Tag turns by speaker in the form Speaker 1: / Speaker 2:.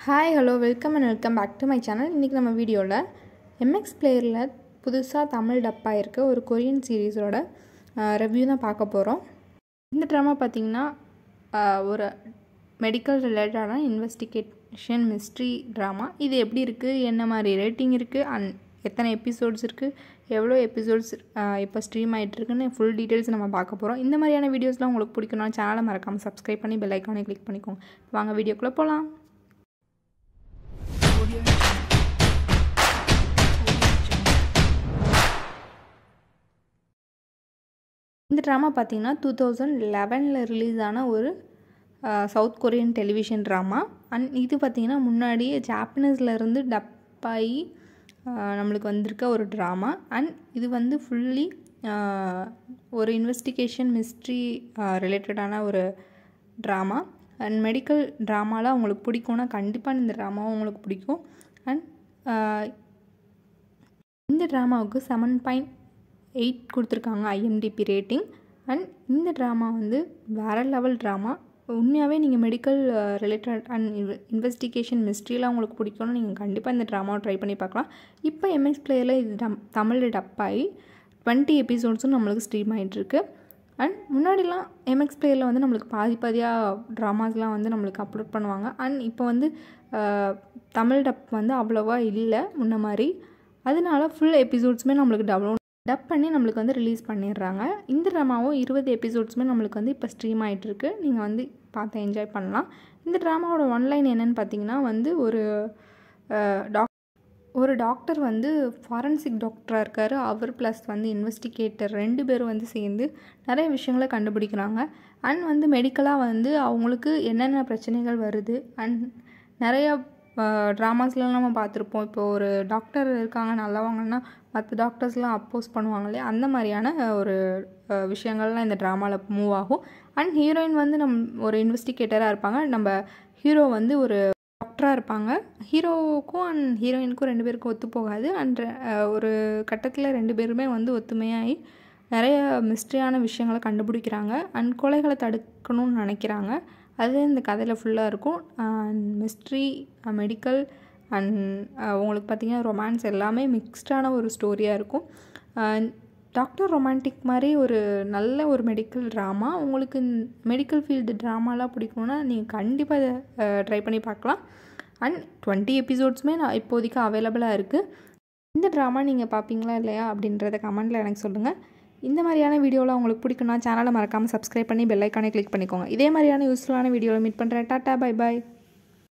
Speaker 1: hi hello welcome and welcome back to my channel இன்றைக்கி நம்ம வீடியோவில் எம்எக்ஸ் பிளேயரில் புதுசாக தமிழ் டப்பாக இருக்க ஒரு கொரியன் சீரீஸோட ரிவ்யூ தான் பார்க்க போகிறோம் இந்த ட்ராமா பார்த்திங்கன்னா ஒரு மெடிக்கல் ரிலேட்டடான இன்வெஸ்டிகேஷன் மிஸ்ட்ரி ட்ராமா இது எப்படி இருக்குது என்ன மாதிரி ரேட்டிங் இருக்குது அண்ட் எத்தனை எபிசோட்ஸ் இருக்குது எவ்வளோ எபிசோட்ஸ் இப்போ ஸ்ட்ரீம் ஆகிட்டுருக்குன்னு ஃபுல் டீட்டெயில்ஸ் நம்ம பார்க்க போகிறோம் இந்த மாதிரியான வீடியோஸ்லாம் உங்களுக்கு பிடிக்கணும் சேனலை மறக்காமல் சப்ஸ்கிரைப் பண்ணி பெல் ஐக்கானே கிளிக் பண்ணிக்கோங்க வாங்க வீடியோக்குள்ளே போகலாம் இந்த ட்ராமா பார்த்திங்கன்னா டூ தௌசண்ட் லெவனில் ரிலீஸ் ஆன ஒரு south Korean television drama and இது பார்த்திங்கன்னா முன்னாடியே ஜாப்பனீஸ்லேருந்து டப்பாகி நம்மளுக்கு வந்திருக்க ஒரு ட்ராமா அண்ட் இது வந்து ஃபுல்லி ஒரு இன்வெஸ்டிகேஷன் மிஸ்ட்ரி ரிலேட்டடான ஒரு ட்ராமா அண்ட் மெடிக்கல் ட்ராமாலாம் உங்களுக்கு பிடிக்கும்னா கண்டிப்பாக இந்த ட்ராமாவும் உங்களுக்கு பிடிக்கும் அண்ட் இந்த ட்ராமாவுக்கு செவன் பாயிண்ட் எயிட் கொடுத்துருக்காங்க ஐஎம்டிபி ரேட்டிங் அண்ட் இந்த ட்ராமா வந்து வேறு லெவல் ட்ராமா உண்மையாகவே நீங்கள் மெடிக்கல் ரிலேட்டட் அண்ட் இன்வெஸ்டிகேஷன் மிஸ்ட்ரிலாம் உங்களுக்கு பிடிக்கும்னு நீங்கள் கண்டிப்பாக இந்த ட்ராமாவை ட்ரை பண்ணி பார்க்கலாம் இப்போ எம்எக்ஸ் பிளேயரில் இது டம் தமிழ் டப்பாகி டுவெண்ட்டி எபிசோட்ஸும் நம்மளுக்கு ஸ்ட்ரீம் ஆகிட்டுருக்கு அண்ட் முன்னாடிலாம் எம்எக்ஸ் பிளேயரில் வந்து நம்மளுக்கு பாதி பாதியாக ட்ராமாஸ்லாம் வந்து நம்மளுக்கு அப்லோட் பண்ணுவாங்க அண்ட் இப்போ வந்து தமிழ் டப் வந்து அவ்வளோவா இல்லை முன்ன மாதிரி அதனால ஃபுல் எபிசோட்ஸுமே நம்மளுக்கு டவுன்லோட் டப் பண்ணி நம்மளுக்கு வந்து ரிலீஸ் பண்ணிடுறாங்க இந்த ட்ராமாவும் இருபது எபிசோட்ஸுமே நம்மளுக்கு வந்து இப்போ ஸ்ட்ரீம் ஆகிட்டுருக்கு நீங்கள் வந்து பார்த்து என்ஜாய் பண்ணலாம் இந்த ட்ராமாவோட ஒன்லைன் என்னென்னு பார்த்தீங்கன்னா வந்து ஒரு டாக் ஒரு டாக்டர் வந்து ஃபாரன்சிக் டாக்டராக இருக்கார் அவர் ப்ளஸ் வந்து இன்வெஸ்டிகேட்டர் ரெண்டு பேரும் வந்து சேர்ந்து நிறைய விஷயங்களை கண்டுபிடிக்கிறாங்க அண்ட் வந்து மெடிக்கலாக வந்து அவங்களுக்கு என்னென்ன பிரச்சனைகள் வருது அண்ட் நிறையா ட்ராமாஸ்லாம் நம்ம பார்த்துருப்போம் இப்போ ஒரு டாக்டர் இருக்காங்க நல்லவங்கன்னா மற்ற டாக்டர்ஸ்லாம் அப்போஸ் பண்ணுவாங்க இல்லையா அந்த மாதிரியான ஒரு விஷயங்கள்லாம் இந்த ட்ராமாவில் மூவ் ஆகும் அண்ட் ஹீரோயின் வந்து நம் ஒரு இன்வெஸ்டிகேட்டராக இருப்பாங்க நம்ம ஹீரோ வந்து ஒரு டாக்டராக இருப்பாங்க ஹீரோவுக்கும் அண்ட் ஹீரோயினுக்கும் ரெண்டு பேருக்கும் ஒத்து போகாது அண்ட் ஒரு கட்டத்தில் ரெண்டு பேருமே வந்து ஒத்துமையாகி நிறைய மிஸ்ட்ரியான விஷயங்களை கண்டுபிடிக்கிறாங்க அண்ட் கொலைகளை தடுக்கணும்னு நினைக்கிறாங்க அது இந்த கதையில் ஃபுல்லாக இருக்கும் அண்ட் மிஸ்ட்ரி மெடிக்கல் அண்ட் உங்களுக்கு பார்த்திங்கன்னா ரொமான்ஸ் எல்லாமே மிக்ஸ்டான ஒரு ஸ்டோரியாக இருக்கும் டாக்டர் ரொமான்டிக் மாதிரி ஒரு நல்ல ஒரு மெடிக்கல் ட்ராமா உங்களுக்கு மெடிக்கல் ஃபீல்டு ட்ராமாலாம் பிடிக்கும்னா நீங்கள் கண்டிப்பாக இதை ட்ரை பண்ணி பார்க்கலாம் அண்ட் டுவெண்ட்டி எபிசோட்ஸுமே நான் இப்போதைக்கு அவைலபிளாக இருக்குது இந்த ட்ராமா நீங்கள் பார்ப்பீங்களா இல்லையா அப்படின்றத கமெண்ட்டில் எனக்கு சொல்லுங்கள் இந்த மாதிரியான வீடியோலாம் உங்களுக்கு பிடிக்கும்னா சேனலை மறக்காமல் சப்ஸ்கிரைப் பண்ணி பெல் ஐக்கானே கிளிக் பண்ணிக்கோங்க இதே மாதிரியான யூஸ்ஃபுல்லான வீடியோவில் மீட் பண்ணுறேன் டாட்டா பை பாய்